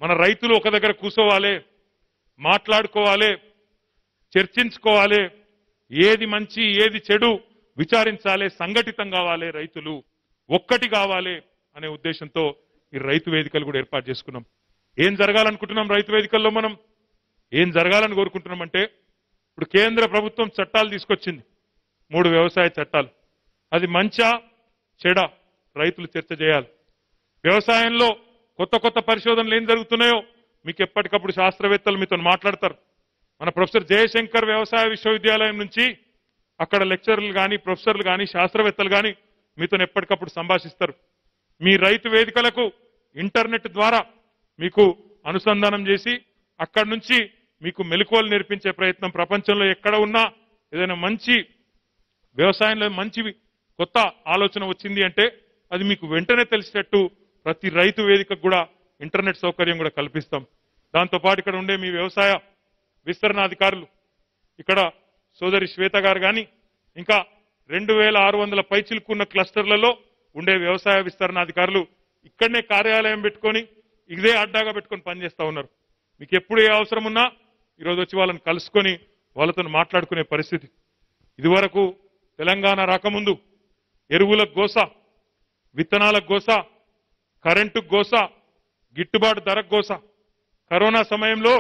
మన రైతులు ఒక దగ్గర కూర్చోవాలి మాట్లాడుకోవాలి చర్చించుకోవాలి ఏది మంచి ఏది చెడు విచారించాలి సంఘటితం కావాలి రైతులు ఒక్కటి కావాలి అనే ఉద్దేశంతో ఈ రైతు వేదికలు కూడా ఏర్పాటు చేసుకున్నాం ఏం జరగాలనుకుంటున్నాం రైతు వేదికల్లో మనం ఏం జరగాలని కోరుకుంటున్నామంటే ఇప్పుడు కేంద్ర ప్రభుత్వం చట్టాలు తీసుకొచ్చింది మూడు వ్యవసాయ చట్టాలు అది మంచా చెడా రైతులు చర్చ చేయాలి వ్యవసాయంలో కొత్త కొత్త పరిశోధనలు ఏం జరుగుతున్నాయో మీకు ఎప్పటికప్పుడు శాస్త్రవేత్తలు మీతో మాట్లాడతారు మన ప్రొఫెసర్ జయశంకర్ వ్యవసాయ విశ్వవిద్యాలయం నుంచి అక్కడ లెక్చరర్లు కానీ ప్రొఫెసర్లు కానీ శాస్త్రవేత్తలు కానీ మీతో ఎప్పటికప్పుడు సంభాషిస్తారు మీ రైతు వేదికలకు ఇంటర్నెట్ ద్వారా మీకు అనుసంధానం చేసి అక్కడి నుంచి మీకు మెలకువలు నేర్పించే ప్రయత్నం ప్రపంచంలో ఎక్కడ ఉన్నా ఏదైనా మంచి వ్యవసాయంలో మంచి కొత్త ఆలోచన వచ్చింది అంటే అది మీకు వెంటనే తెలిసేటట్టు ప్రతి రైతు వేదికకు కూడా ఇంటర్నెట్ సౌకర్యం కూడా కల్పిస్తాం దాంతోపాటు ఇక్కడ ఉండే మీ వ్యవసాయ విస్తరణాధికారులు ఇక్కడ సోదరి శ్వేత గారు కానీ ఇంకా రెండు వేల ఆరు వందల పైచిలుకున్న క్లస్టర్లలో ఉండే వ్యవసాయ విస్తరణాధికారులు ఇక్కడనే కార్యాలయం పెట్టుకొని ఇదే అడ్డాగా పెట్టుకొని పనిచేస్తా ఉన్నారు మీకు ఎప్పుడు ఏ అవసరం ఉన్నా ఈరోజు వచ్చి వాళ్ళని కలుసుకొని వాళ్ళతో మాట్లాడుకునే పరిస్థితి ఇదివరకు తెలంగాణ రాకముందు ఎరువులకు గోస విత్తనాలకు గోస కరెంటుకు గోస గిట్టుబాటు ధరకు గోస కరోనా సమయంలో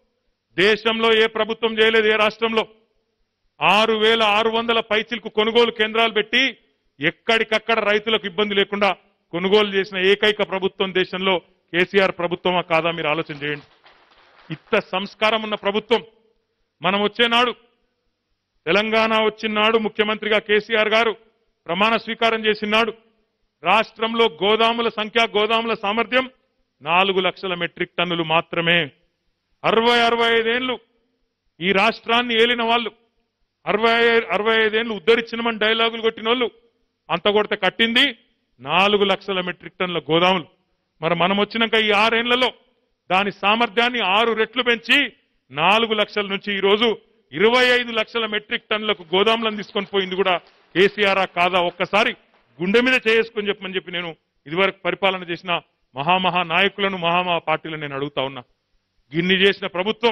దేశంలో ఏ ప్రభుత్వం చేయలేదు ఏ రాష్ట్రంలో ఆరు వేల ఆరు వందల పైచిలకు కొనుగోలు కేంద్రాలు పెట్టి ఎక్కడికక్కడ రైతులకు ఇబ్బంది లేకుండా కొనుగోలు చేసిన ఏకైక ప్రభుత్వం దేశంలో కేసీఆర్ ప్రభుత్వమా కాదా మీరు ఆలోచన చేయండి ఇంత సంస్కారం ఉన్న ప్రభుత్వం మనం వచ్చే నాడు తెలంగాణ వచ్చినాడు ముఖ్యమంత్రిగా కేసీఆర్ గారు ప్రమాణ స్వీకారం చేసినాడు రాష్ట్రంలో గోదాముల సంఖ్య గోదాముల సామర్థ్యం నాలుగు లక్షల మెట్రిక్ టన్నులు మాత్రమే అరవై అరవై ఐదేళ్లు ఈ రాష్ట్రాన్ని ఏలిన వాళ్ళు అరవై అరవై ఐదేళ్లు ఉద్ధరించినమని డైలాగులు కొట్టిన వాళ్ళు అంత కొడితే కట్టింది నాలుగు లక్షల మెట్రిక్ టన్నుల గోదాములు మరి మనం వచ్చినాక ఈ ఆరేళ్లలో దాని సామర్థ్యాన్ని ఆరు రెట్లు పెంచి నాలుగు లక్షల నుంచి ఈ రోజు ఇరవై ఐదు లక్షల మెట్రిక్ టన్నులకు గోదాములను తీసుకొని పోయింది కూడా కేసీఆర్ కాదా ఒక్కసారి గుండె మీద చేసుకొని చెప్పమని చెప్పి నేను ఇదివరకు పరిపాలన చేసిన మహామహా నాయకులను మహామహా పార్టీలను నేను అడుగుతా ఉన్నా గిన్ని చేసిన ప్రభుత్వం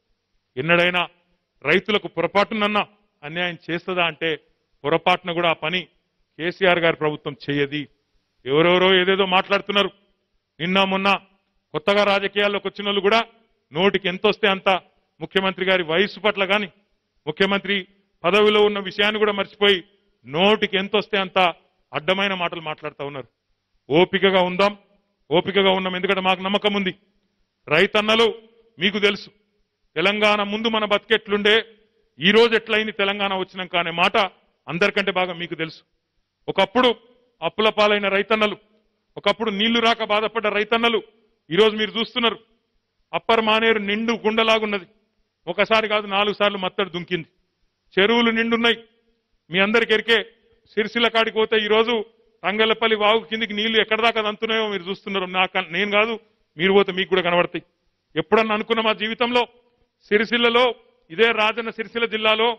ఎన్నడైనా రైతులకు పొరపాటునన్నా అన్యాయం చేస్తుందా అంటే పొరపాటున కూడా ఆ pని కేసీఆర్ గారి ప్రభుత్వం చేయది ఎవరెవరో ఏదేదో మాట్లాడుతున్నారు నిన్న మొన్న కొత్తగా రాజకీయాల్లోకి వచ్చిన వాళ్ళు కూడా నోటికి ఎంత వస్తే అంత ముఖ్యమంత్రి గారి వయసు పట్ల కానీ ముఖ్యమంత్రి పదవిలో ఉన్న విషయాన్ని కూడా మర్చిపోయి నోటికి ఎంత వస్తే అంత అడ్డమైన మాటలు మాట్లాడుతూ ఉన్నారు ఓపికగా ఉందాం ఓపికగా ఉన్నాం ఎందుకంటే మాకు నమ్మకం ఉంది రైతన్నలు మీకు తెలుసు తెలంగాణ ముందు మన బతికెట్లుండే ఈ రోజు ఎట్లయింది తెలంగాణ వచ్చినాక అనే మాట అందరికంటే బాగా మీకు తెలుసు ఒకప్పుడు అప్పుల పాలైన రైతన్నలు ఒకప్పుడు నీళ్లు రాక బాధపడ్డ రైతన్నలు ఈరోజు మీరు చూస్తున్నారు అప్పర్ మానేరు నిండు గుండలాగున్నది ఒకసారి కాదు నాలుగు సార్లు మత్తడి దుంకింది చెరువులు నిండున్నాయి మీ అందరికి ఎరికే సిరిసిల్ల కాడికి పోతే ఈరోజు తంగళ్ళపల్లి వాగు కిందికి నీళ్లు ఎక్కడ దాకా దంతున్నాయో మీరు చూస్తున్నారు నాకు నేను కాదు మీరు పోతే మీకు కూడా కనబడతాయి ఎప్పుడన్నా అనుకున్న మా జీవితంలో సిరిసిల్లలో ఇదే రాజన్న సిరిసిల్ల జిల్లాలో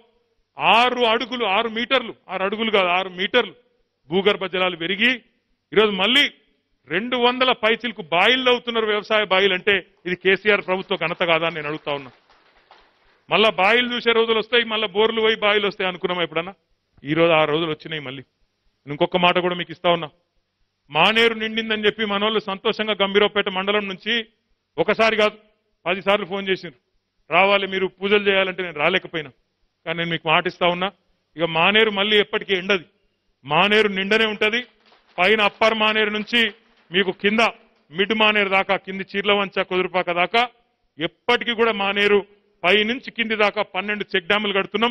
ఆరు అడుగులు ఆరు మీటర్లు ఆరు అడుగులు కాదు ఆరు మీటర్లు భూగర్భ జలాలు పెరిగి ఈరోజు మళ్ళీ రెండు వందల పైచిలకు బాయిల్లో అవుతున్నారు వ్యవసాయ బాయిలు అంటే ఇది కేసీఆర్ ప్రభుత్వ ఘనత కాదా అని నేను అడుగుతా ఉన్నా మళ్ళా బాయిలు చూసే రోజులు వస్తాయి మళ్ళీ బోర్లు పోయి బాయిలు వస్తాయి అనుకున్నామా ఎప్పుడన్నా ఈ రోజు ఆ రోజులు వచ్చినాయి మళ్ళీ ఇంకొక మాట కూడా మీకు ఇస్తా ఉన్నా మానేరు నిండిందని చెప్పి మనోళ్ళు సంతోషంగా గంభీరపేట మండలం నుంచి ఒకసారి కాదు పది సార్లు ఫోన్ చేసిండ్రు రావాలి మీరు పూజలు చేయాలంటే నేను రాలేకపోయినా కానీ నేను మీకు మాట ఇస్తా ఉన్నా ఇక మానేరు మళ్ళీ ఎప్పటికీ ఎండది మానేరు నిండనే ఉంటది పైన అప్పర్ మానేరు నుంచి మీకు కింద మిడ్ మానేరు దాకా కింది చీర్లవంచ కుదురుపాక దాకా ఎప్పటికీ కూడా మానేరు పై నుంచి కింది దాకా పన్నెండు చెక్ డ్యాములు కడుతున్నాం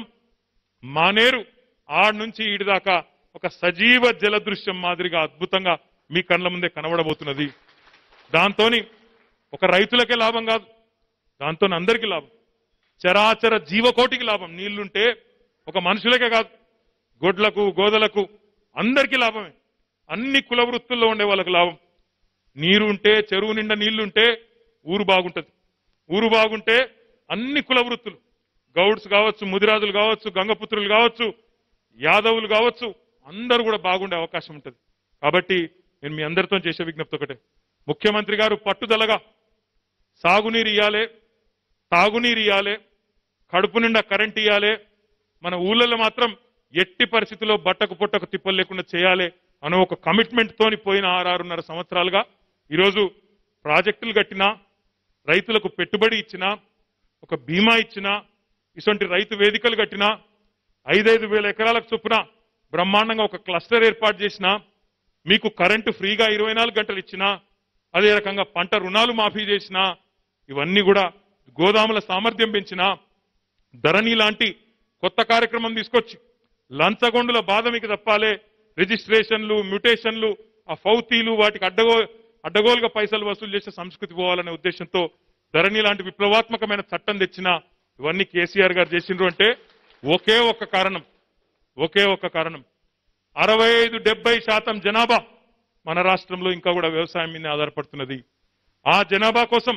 మానేరు ఆడ నుంచి ఈడి దాకా ఒక సజీవ జల దృశ్యం మాదిరిగా అద్భుతంగా మీ కళ్ళ ముందే కనబడబోతున్నది దాంతోని ఒక రైతులకే లాభం కాదు దాంతో అందరికీ లాభం చరాచర జీవకోటికి లాభం నీళ్లుంటే ఒక మనుషులకే కాదు గొడ్లకు గోదలకు అందరికీ లాభమే అన్ని కుల వృత్తుల్లో ఉండే వాళ్ళకి లాభం నీరు ఉంటే చెరువు నిండా నీళ్లుంటే ఊరు బాగుంటది ఊరు బాగుంటే అన్ని కుల వృత్తులు గౌడ్స్ కావచ్చు ముదిరాజులు కావచ్చు గంగపుత్రులు కావచ్చు యాదవులు కావచ్చు అందరూ కూడా బాగుండే అవకాశం ఉంటుంది కాబట్టి నేను మీ అందరితో చేసే విజ్ఞప్తి ఒకటే ముఖ్యమంత్రి గారు పట్టుదలగా సాగునీరు ఇయ్యాలి తాగునీరు ఇయ్యాలి కడుపు నిండా కరెంట్ ఇయ్యాలి మన ఊళ్ళలో మాత్రం ఎట్టి పరిస్థితుల్లో బట్టకు పుట్టకు తిప్పలు లేకుండా చేయాలి అనే ఒక కమిట్మెంట్ తోని పోయిన ఆరారున్నర సంవత్సరాలుగా ఈరోజు ప్రాజెక్టులు కట్టినా రైతులకు పెట్టుబడి ఇచ్చినా ఒక బీమా ఇచ్చినా ఇటువంటి రైతు వేదికలు కట్టినా ఐదైదు వేల ఎకరాలకు చొప్పున బ్రహ్మాండంగా ఒక క్లస్టర్ ఏర్పాటు చేసినా మీకు కరెంటు ఫ్రీగా ఇరవై నాలుగు గంటలు ఇచ్చినా అదే రకంగా పంట రుణాలు మాఫీ చేసినా ఇవన్నీ కూడా గోదాముల సామర్థ్యం పెంచినా ధరణి లాంటి కొత్త కార్యక్రమం తీసుకొచ్చి లంచగొండుల బాధ మీకు తప్పాలే రిజిస్ట్రేషన్లు మ్యూటేషన్లు ఆ ఫౌతీలు వాటికి అడ్డగో అడ్డగోలుగా పైసలు వసూలు చేసే సంస్కృతి పోవాలనే ఉద్దేశంతో ధరణి లాంటి విప్లవాత్మకమైన చట్టం తెచ్చిన ఇవన్నీ కేసీఆర్ గారు చేసిండ్రు అంటే ఒకే ఒక్క కారణం ఒకే ఒక్క కారణం అరవై ఐదు డెబ్బై శాతం జనాభా మన రాష్ట్రంలో ఇంకా కూడా వ్యవసాయం మీద ఆధారపడుతున్నది ఆ జనాభా కోసం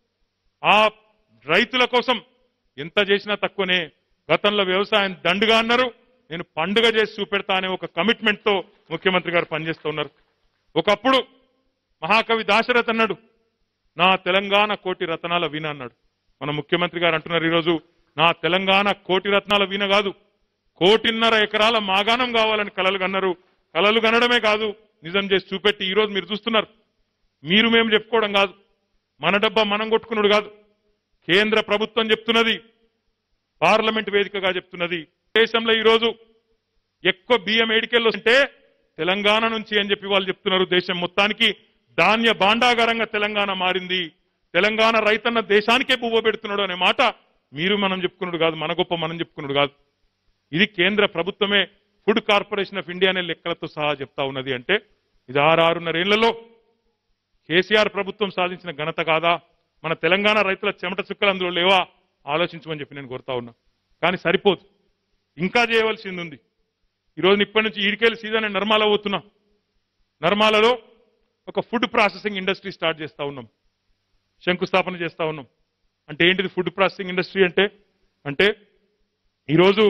ఆ రైతుల కోసం ఎంత చేసినా తక్కువనే గతంలో వ్యవసాయం దండుగా అన్నారు నేను పండుగ చేసి చూపెడతా అనే ఒక కమిట్మెంట్ తో ముఖ్యమంత్రి గారు పనిచేస్తూ ఉన్నారు ఒకప్పుడు మహాకవి దాశరథ్ అన్నాడు నా తెలంగాణ కోటి రత్నాల వీణ అన్నాడు మన ముఖ్యమంత్రి గారు అంటున్నారు ఈరోజు నా తెలంగాణ కోటి రత్నాల వీణ కాదు కోటిన్నర ఎకరాల మాగాణం కావాలని కలలు కన్నారు కలలు కనడమే కాదు నిజం చేసి చూపెట్టి ఈ రోజు మీరు చూస్తున్నారు మీరు మేము చెప్పుకోవడం కాదు మన డబ్బా మనం కొట్టుకున్నాడు కాదు కేంద్ర ప్రభుత్వం చెప్తున్నది పార్లమెంట్ వేదికగా చెప్తున్నది దేశంలో ఈ రోజు ఎక్కువ బియ్యం ఏడికెళ్ళి వస్తుంటే తెలంగాణ నుంచి అని చెప్పి వాళ్ళు చెప్తున్నారు దేశం మొత్తానికి ధాన్య భాండాగారంగా తెలంగాణ మారింది తెలంగాణ రైతన్న దేశానికే పువ్వ పెడుతున్నాడు అనే మాట మీరు మనం చెప్పుకున్నాడు కాదు మన గొప్ప మనం చెప్పుకున్నాడు కాదు ఇది కేంద్ర ప్రభుత్వమే ఫుడ్ కార్పొరేషన్ ఆఫ్ ఇండియా అనే లెక్కలతో సహా చెప్తా ఉన్నది అంటే ఇది ఆరున్నరేళ్లలో కేసీఆర్ ప్రభుత్వం సాధించిన ఘనత కాదా మన తెలంగాణ రైతుల చెమట చుక్కలు అందులో లేవా ఆలోచించమని చెప్పి నేను కోరుతా ఉన్నా కానీ సరిపోదు ఇంకా చేయవలసింది ఉంది ఈరోజు ఇప్పటి నుంచి ఈడికేళ్ళ సీజన్ నేను నర్మాల పోతున్నా నర్మాలలో ఒక ఫుడ్ ప్రాసెసింగ్ ఇండస్ట్రీ స్టార్ట్ చేస్తా ఉన్నాం శంకుస్థాపన చేస్తా ఉన్నాం అంటే ఏంటిది ఫుడ్ ప్రాసెసింగ్ ఇండస్ట్రీ అంటే అంటే ఈరోజు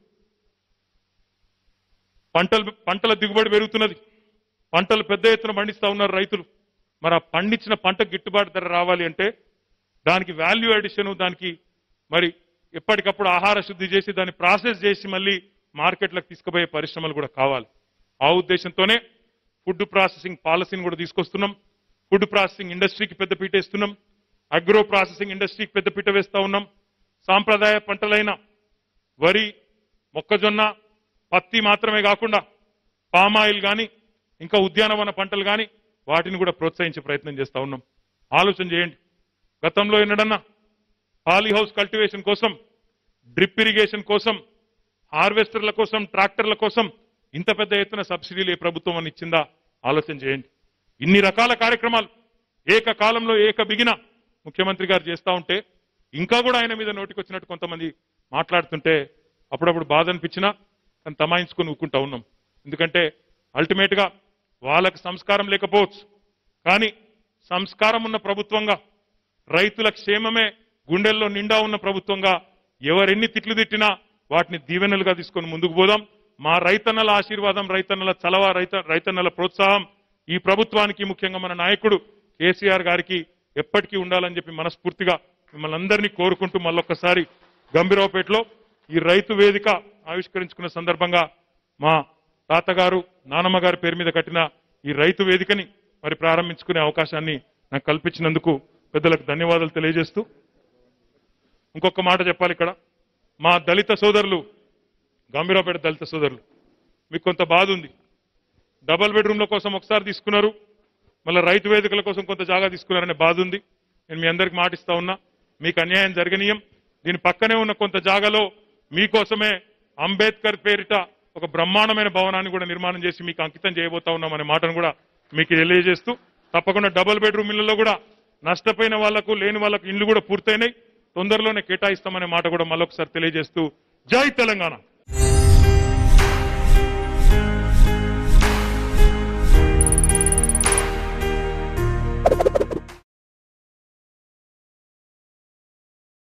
పంటలు పంటల దిగుబడి పెరుగుతున్నది పంటలు పెద్ద ఎత్తున పండిస్తా ఉన్నారు రైతులు మరి ఆ పండించిన పంట గిట్టుబాటు ధర రావాలి అంటే దానికి వాల్యూ అడిషన్ దానికి మరి ఎప్పటికప్పుడు ఆహార శుద్ధి చేసి దాన్ని ప్రాసెస్ చేసి మళ్ళీ మార్కెట్లకు తీసుకుపోయే పరిశ్రమలు కూడా కావాలి ఆ ఉద్దేశంతోనే ఫుడ్ ప్రాసెసింగ్ పాలసీని కూడా తీసుకొస్తున్నాం ఫుడ్ ప్రాసెసింగ్ ఇండస్ట్రీకి పెద్ద పీట వేస్తున్నాం అగ్రో ప్రాసెసింగ్ ఇండస్ట్రీకి పెద్ద పీట వేస్తా ఉన్నాం సాంప్రదాయ పంటలైన వరి మొక్కజొన్న పత్తి మాత్రమే కాకుండా పామాయిల్ కానీ ఇంకా ఉద్యానవన పంటలు కానీ వాటిని కూడా ప్రోత్సహించే ప్రయత్నం చేస్తా ఉన్నాం ఆలోచన చేయండి గతంలో ఎన్నడన్నా పాలీ హౌస్ కల్టివేషన్ కోసం డ్రిప్ ఇరిగేషన్ కోసం హార్వెస్టర్ల కోసం ట్రాక్టర్ల కోసం ఇంత పెద్ద ఎత్తున సబ్సిడీలు ఏ ప్రభుత్వం అని ఇచ్చిందా ఆలోచన చేయండి ఇన్ని రకాల కార్యక్రమాలు ఏకకాలంలో ఏక బిగిన ముఖ్యమంత్రి గారు చేస్తా ఉంటే ఇంకా కూడా ఆయన మీద నోటికొచ్చినట్టు కొంతమంది మాట్లాడుతుంటే అప్పుడప్పుడు బాధ అనిపించినా కానీ తమాయించుకొని ఊకుంటా ఉన్నాం ఎందుకంటే అల్టిమేట్ గా వాళ్ళకి సంస్కారం లేకపోవచ్చు కానీ సంస్కారం ఉన్న ప్రభుత్వంగా రైతుల క్షేమమే గుండెల్లో నిండా ఉన్న ప్రభుత్వంగా ఎవరెన్ని తిట్లు తిట్టినా వాటిని దీవెనలుగా తీసుకొని ముందుకు పోదాం మా రైతన్నల ఆశీర్వాదం రైతన్నల చలవ రైత రైతన్నల ప్రోత్సాహం ఈ ప్రభుత్వానికి ముఖ్యంగా మన నాయకుడు కేసీఆర్ గారికి ఎప్పటికీ ఉండాలని చెప్పి మనస్ఫూర్తిగా మిమ్మల్ని అందరినీ కోరుకుంటూ మళ్ళొక్కసారి గంభీరావుపేటలో ఈ రైతు వేదిక ఆవిష్కరించుకున్న సందర్భంగా మా తాతగారు నానమ్మ గారి పేరు మీద కట్టిన ఈ రైతు వేదికని మరి ప్రారంభించుకునే అవకాశాన్ని నాకు కల్పించినందుకు పెద్దలకు ధన్యవాదాలు తెలియజేస్తూ ఇంకొక మాట చెప్పాలి ఇక్కడ మా దళిత సోదరులు గంభీరావుపేట దళిత సోదరులు మీకు కొంత బాధ ఉంది డబల్ బెడ్రూమ్ల కోసం ఒకసారి తీసుకున్నారు మళ్ళీ రైతు వేదికల కోసం కొంత జాగా తీసుకున్నారనే బాధ ఉంది నేను మీ అందరికి మాటిస్తా ఉన్నా మీకు అన్యాయం జరగనీయం దీని పక్కనే ఉన్న కొంత జాగాలో మీకోసమే అంబేద్కర్ పేరిట ఒక బ్రహ్మాండమైన భవనాన్ని కూడా నిర్మాణం చేసి మీకు అంకితం చేయబోతా ఉన్నాం అనే మాటను కూడా మీకు తెలియజేస్తూ తప్పకుండా డబుల్ బెడ్రూమ్ ఇళ్లలో కూడా నష్టపోయిన వాళ్లకు లేని వాళ్లకు ఇండ్లు కూడా పూర్తయినాయి తొందరలోనే కేటాయిస్తామనే మాట కూడా మళ్ళొకసారి తెలియజేస్తూ జై తెలంగాణ